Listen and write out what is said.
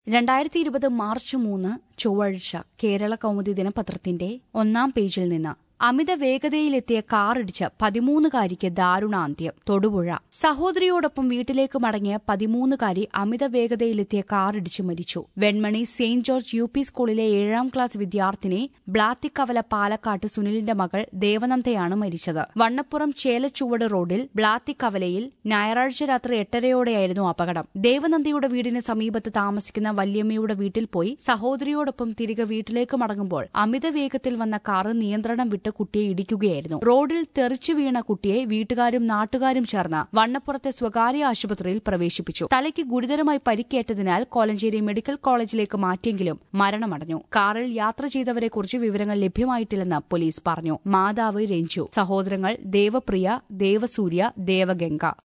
രണ്ടായിരത്തി ഇരുപത് മാർച്ച് മൂന്ന് ചൊവ്വാഴ്ച കേരള കൗമുദി ദിനപത്രത്തിന്റെ ഒന്നാം പേജിൽ നിന്ന് അമിത വേഗതയിലെത്തിയ കാറിടിച്ച് പതിമൂന്നുകാരിക്ക് ദാരുണാന്ത്യം തൊടുപുഴ സഹോദരിയോടൊപ്പം വീട്ടിലേക്ക് മടങ്ങിയ പതിമൂന്നുകാരി അമിത വേഗതയിലെത്തിയ കാറിടിച്ച് മരിച്ചു Venmani Saint George U P സ്കൂളിലെ ഏഴാം ക്ലാസ് വിദ്യാർത്ഥിനി ബ്ലാത്തിക്കവല പാലക്കാട്ട് സുനിലിന്റെ മകൾ ദേവനന്ദയാണ് മരിച്ചത് വണ്ണപ്പുറം ചേലച്ചുവട് റോഡിൽ ബ്ലാത്തിക്കവലയിൽ ഞായറാഴ്ച രാത്രി എട്ടരയോടെയായിരുന്നു അപകടം ദേവനന്ദയുടെ വീടിന് സമീപത്ത് താമസിക്കുന്ന വല്യമ്മയുടെ വീട്ടിൽ പോയി സഹോദരിയോടൊപ്പം തിരികെ വീട്ടിലേക്ക് മടങ്ങുമ്പോൾ അമിത വേഗത്തിൽ വന്ന കാറ് നിയന്ത്രണം വിട്ട് കുട്ടിയെ ഇടിക്കുകയായിരുന്നു റോഡിൽ തെറിച്ചു വീണ കുട്ടിയെ വീട്ടുകാരും നാട്ടുകാരും ചേർന്ന് വണ്ണപ്പുറത്തെ സ്വകാര്യ ആശുപത്രിയിൽ പ്രവേശിപ്പിച്ചു തലയ്ക്ക് ഗുരുതരമായി പരിക്കേറ്റതിനാൽ കോലഞ്ചേരി മെഡിക്കൽ കോളേജിലേക്ക് മാറ്റിയെങ്കിലും മരണമടഞ്ഞു കാറിൽ യാത്ര ചെയ്തവരെക്കുറിച്ച് വിവരങ്ങൾ ലഭ്യമായിട്ടില്ലെന്ന് പോലീസ് പറഞ്ഞു മാതാവ് രഞ്ജു സഹോദരങ്ങൾ ദേവപ്രിയ ദേവസൂര്യ ദേവഗംഗ